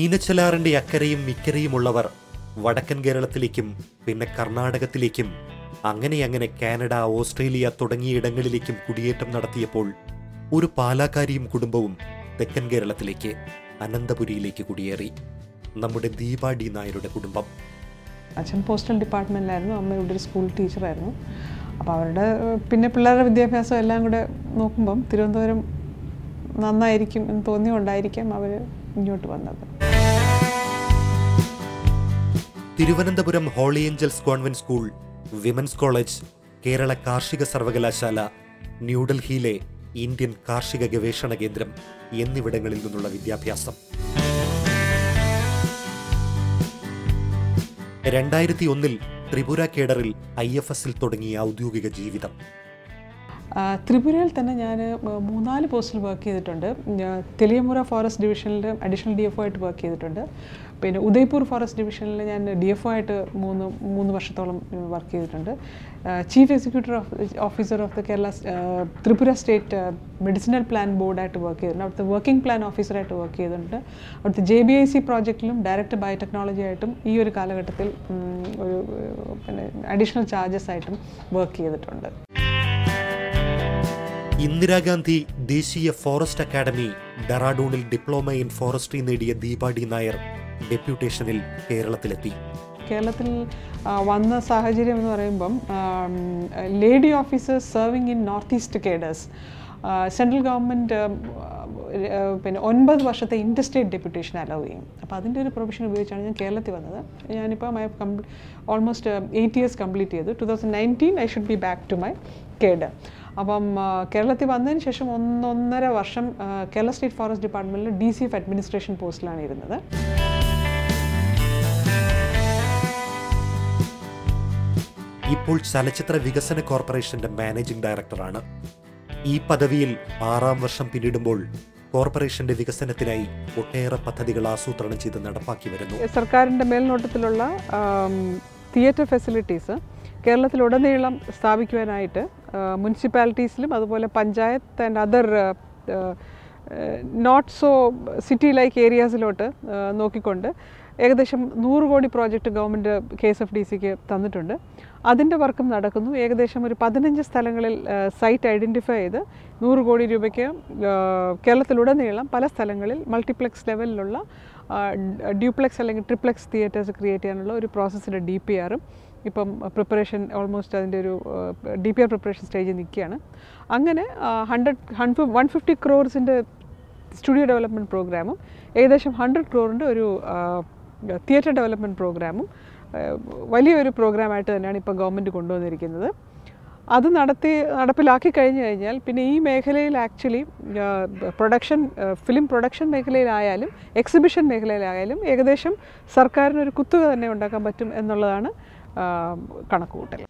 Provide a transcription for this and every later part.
മീനച്ചലാറിന്റെ അക്കരയും ഇക്കരയുമുള്ളവർ വടക്കൻ കേരളത്തിലേക്കും പിന്നെ കർണാടകത്തിലേക്കും അങ്ങനെ അങ്ങനെ കാനഡ ഓസ്ട്രേലിയ തുടങ്ങിയ ഇടങ്ങളിലേക്കും കുടിയേറ്റം നടത്തിയപ്പോൾ ഒരു പാലാക്കാരിയും കുടുംബവും തെക്കൻ കേരളത്തിലേക്ക് അനന്തപുരിയിലേക്ക് കുടിയേറി നമ്മുടെ ദീപാടി നായരുടെ കുടുംബം അച്ഛൻ പോസ്റ്റൽ ഡിപ്പാർട്ട്മെൻറ്റിലായിരുന്നു അമ്മ ഇവിടെ ഒരു സ്കൂൾ ടീച്ചറായിരുന്നു അപ്പോൾ അവരുടെ ഏഹ്, പിന്നെ പിള്ളേരുടെ വിദ്യാഭ്യാസം എല്ലാം കൂടെ നോക്കുമ്പം തിരുവനന്തപുരം നന്നായിരിക്കും എന്ന് തോന്നിയുകൊണ്ടായിരിക്കാം അവർ ഇങ്ങോട്ട് വന്നത് Thiruvananthapuram holy angels convent school women's college Kerala കാർഷിക സർവകലാശാല ന്യൂഡൽഹിയിലെ ഇന്ത്യൻ കാർഷിക ഗവേഷണ കേന്ദ്രം എന്നിവിടങ്ങളിൽ നിന്നുള്ള വിദ്യാഭ്യാസം രണ്ടായിരത്തി ഒന്നിൽ ത്രിപുര കേഡറിൽ ഐ എഫ് എസിൽ തുടങ്ങിയ ഔദ്യോഗിക ജീവിതം ആ, ത്രിപുരയിൽ തന്നെ ഞാൻ മൂന്നാല് പോസ്റ്റിൽ വർക്ക് ചെയ്തിട്ടുണ്ട് ഞാൻ തെലിയമുറ ഫോറസ്റ്റ് ഡിവിഷനിൽ അഡീഷണൽ ഡി എഫ് ആയിട്ട് വർക്ക് ചെയ്തിട്ടുണ്ട് പിന്നെ ഉദയ്പൂർ ഫോറസ്റ്റ് ഡിവിഷനിൽ ഞാൻ ഡി എഫ് ആയിട്ട് മൂന്ന് മൂന്ന് വർഷത്തോളം വർക്ക് ചെയ്തിട്ടുണ്ട് chief executive officer of the Kerala സ്- ആ, ത്രിപുര സ്റ്റേറ്റ് മെഡിസിനൽ പ്ലാൻ ബോർഡായിട്ട് വർക്ക് ചെയ്തിട്ടുണ്ട് അവിടുത്തെ വർക്കിംഗ് പ്ലാൻ ഓഫീസറായിട്ട് വർക്ക് ചെയ്തിട്ടുണ്ട് അവിടുത്തെ ജെ ബി ഐ സി പ്രോജക്റ്റിലും ഡയറക്ടർ ബയോടെക്നോളജി ആയിട്ടും ഈ ഒരു കാലഘട്ടത്തിൽ ഉം, ഒരു ഏഹ്, പിന്നെ അഡീഷണൽ ചാർജസ് ആയിട്ടും വർക്ക് ചെയ്തിട്ടുണ്ട് ഇന്ദിരാഗാന്ധി ദേശീയ forest academy ഡെറാഡൂണിൽ diploma in forestry നേടിയ ദീപാടി നായർ ഡെപ്യൂട്ടേഷനിൽ കേരളത്തിലെത്തി കേരളത്തിൽ ആ, വന്ന സാഹചര്യം എന്ന് പറയുമ്പം lady officers serving in north east cadres central government പിന്നെ ഒൻപത് വർഷത്തെ ഇൻഡർസ്റ്റേറ്റ് ഡെപ്യൂട്ടേഷൻ അലൗ ചെയ്യും അപ്പോൾ അതിൻ്റെ ഒരു പ്രൊവിഷൻ ഉപയോഗിച്ചാണ് ഞാൻ കേരളത്തിൽ വന്നത് ഞാനിപ്പോൾ ഐ കംപ്ലീ ഓൾമോസ്റ്റ് എയ്റ്റ് ഇയേഴ്സ് കംപ്ലീറ്റ് ചെയ്തു two thousand nineteen I should be back to my cadre അപ്പം ആ, കേരളത്തിൽ വന്നതിന് ശേഷം ഒന്നൊന്നര വർഷം ആ, കേരള സ്റ്റേറ്റ് ഫോറസ്റ്റ് ഡിപ്പാർട്ട്മെൻറ്റിൽ ഡി സി എഫ് അഡ്മിനിസ്ട്രേഷൻ പോസ്റ്റിലാണ് ഇരുന്നത് ഇപ്പോൾ ചലച്ചിത്ര വികസന കോർപ്പറേഷന്റെ മാനേജിംഗ് ഡയറക്ടറാണ് ഈ പദവിയിൽ ആറാം വർഷം പിന്നിടുമ്പോൾ കോർപ്പറേഷന്റെ വികസനത്തിനായി ഒട്ടേറെ പദ്ധതികൾ ആസൂത്രണം ചെയ്ത് നടപ്പാക്കി വരുന്നു സർക്കാരിൻ്റെ മേൽനോട്ടത്തിലുള്ള തിയേറ്റർ ഫെസിലിറ്റീസ് കേരളത്തിലുടനീളം സ്ഥാപിക്കുവാനായിട്ട് മുനിസിപ്പാലിറ്റീസിലും അതുപോലെ panchayat and other not so city like ഏരിയാസിലോട്ട് നോക്കിക്കൊണ്ട് ഏകദേശം നൂറ് കോടി project government K S F D സിക്ക് തന്നിട്ടുണ്ട് അതിൻ്റെ വർക്കും നടക്കുന്നു ഏകദേശം ഒരു പതിനഞ്ച് സ്ഥലങ്ങളിൽ സൈറ്റ് ഐഡൻറ്റിഫൈ ചെയ്ത് നൂറ് കോടി രൂപയ്ക്ക് ആ, കേരളത്തിലുടനീളം പല സ്ഥലങ്ങളിൽ മൾട്ടിപ്ലെക്സ് ലെവലിലുള്ള ഡ്യൂപ്ലെക്സ് അല്ലെങ്കിൽ ട്രിപ്ലെക്സ് തിയേറ്റേഴ്സ് ക്രിയേറ്റ് ചെയ്യാനുള്ള ഒരു പ്രോസസ്സിൻ്റെ ഡി പി ആറും ഇപ്പം പ്രിപ്പറേഷൻ ഓൾമോസ്റ്റ് അതിൻ്റെ ഒരു D P R preparation stage നിൽക്കുകയാണ് അങ്ങനെ ഹൺഡ്രഡ് ഹൺഡ് വൺ ഫിഫ്റ്റി ക്രോർസിൻ്റെ സ്റ്റുഡിയോ ഡെവലപ്മെൻറ്റ് പ്രോഗ്രാമും ഏകദേശം ഹൺഡ്രഡ് ക്രോറിൻ്റെ ഒരു തിയേറ്റർ ഡെവലപ്മെൻറ്റ് പ്രോഗ്രാമും വലിയൊരു പ്രോഗ്രാമായിട്ട് തന്നെയാണ് ഇപ്പോൾ ഗവൺമെൻറ് കൊണ്ടുവന്നിരിക്കുന്നത് അത് നടത്തി നടപ്പിലാക്കി കഴിഞ്ഞു കഴിഞ്ഞാൽ പിന്നെ ഈ മേഖലയിൽ ആക്ച്വലി പ്രൊഡക്ഷൻ ഫിലിം പ്രൊഡക്ഷൻ മേഖലയിലായാലും എക്സിബിഷൻ മേഖലയിലായാലും ഏകദേശം സർക്കാരിനൊരു കുത്തുക തന്നെ ഉണ്ടാക്കാൻ പറ്റും എന്നുള്ളതാണ് ആ, കണക്കുകൂട്ടൽ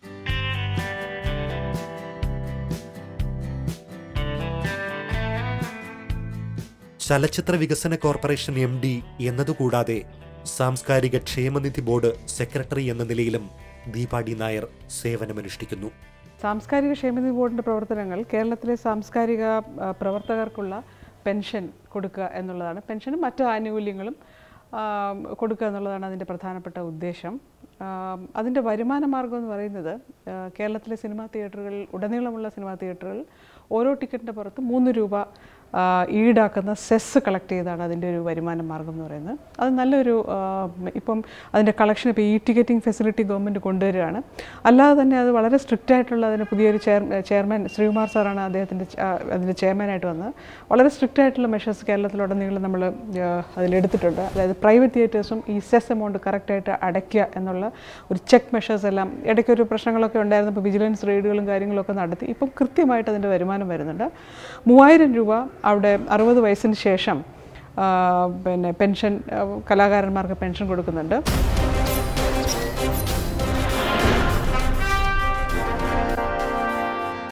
ചലച്ചിത്ര വികസന കോർപ്പറേഷൻ എം ഡി എന്നതുകൂടാതെ സാംസ്കാരിക ക്ഷേമനിധി ബോർഡ് സെക്രട്ടറി എന്ന നിലയിലും ദീപാടി നായർ സേവനമനുഷ്ഠിക്കുന്നു സാംസ്കാരിക ക്ഷേമനിധി ബോർഡിൻ്റെ പ്രവർത്തനങ്ങൾ കേരളത്തിലെ സാംസ്കാരിക ആ, പ്രവർത്തകർക്കുള്ള പെൻഷൻ കൊടുക്കുക എന്നുള്ളതാണ് പെൻഷനും മറ്റു ആനുകൂല്യങ്ങളും ആ, കൊടുക്കുക എന്നുള്ളതാണ് അതിൻ്റെ പ്രധാനപ്പെട്ട ഉദ്ദേശം ആ, അതിൻ്റെ വരുമാന മാർഗം എന്ന് പറയുന്നത് ആ, കേരളത്തിലെ സിനിമാ തിയേറ്ററുകളിൽ ഉടനീളമുള്ള സിനിമാ തിയേറ്ററുകളിൽ ഓരോ ടിക്കറ്റിൻ്റെ പുറത്ത് മൂന്ന് രൂപ ആ, ഈടാക്കുന്ന സെസ് കളക്ട് ചെയ്താണ് അതിൻ്റെ ഒരു വരുമാന മാർഗം എന്ന് പറയുന്നത് അത് നല്ലൊരു ആ, ഇപ്പം അതിൻ്റെ കളക്ഷൻ ഇപ്പോൾ ഈ ടിക്കറ്റിംഗ് ഫെസിലിറ്റി ഗവൺമെൻറ് കൊണ്ടുവരികയാണ് അല്ലാതെ തന്നെ അത് വളരെ സ്ട്രിക്റ്റ് ആയിട്ടുള്ള അതിന് പുതിയൊരു ചെയർ ചെയർമാൻ ശ്രീകുമാർ സാറാണ് അദ്ദേഹത്തിൻ്റെ ച- ആ, അതിൻ്റെ ചെയർമാനായിട്ട് വന്നത് വളരെ സ്ട്രിക്റ്റ് ആയിട്ടുള്ള മെഷേഴ്സ് കേരളത്തിലുടനീളം നമ്മൾ അതിലെടുത്തിട്ടുണ്ട് അതായത് പ്രൈവറ്റ് തിയേറ്റേഴ്സും ഈ സെസ് എമൗണ്ട് കറക്റ്റായിട്ട് അടയ്ക്കുക എന്നുള്ള ഒരു ചെക്ക് മെഷേഴ്സ് എല്ലാം ഇടയ്ക്കൊരു പ്രശ്നങ്ങളൊക്കെ ഉണ്ടായിരുന്നപ്പോൾ വിജിലൻസ് റെയ്ഡുകളും കാര്യങ്ങളൊക്കെ നടത്തി ഇപ്പം കൃത്യമായിട്ട് അതിൻ്റെ വരുമാനം വരുന്നുണ്ട് മൂവായിരം രൂപ അവിടെ അറുപത് വയസ്സിന് ശേഷം ആ, പിന്നെ പെൻഷൻ ആ, കലാകാരന്മാർക്ക് പെൻഷൻ കൊടുക്കുന്നുണ്ട്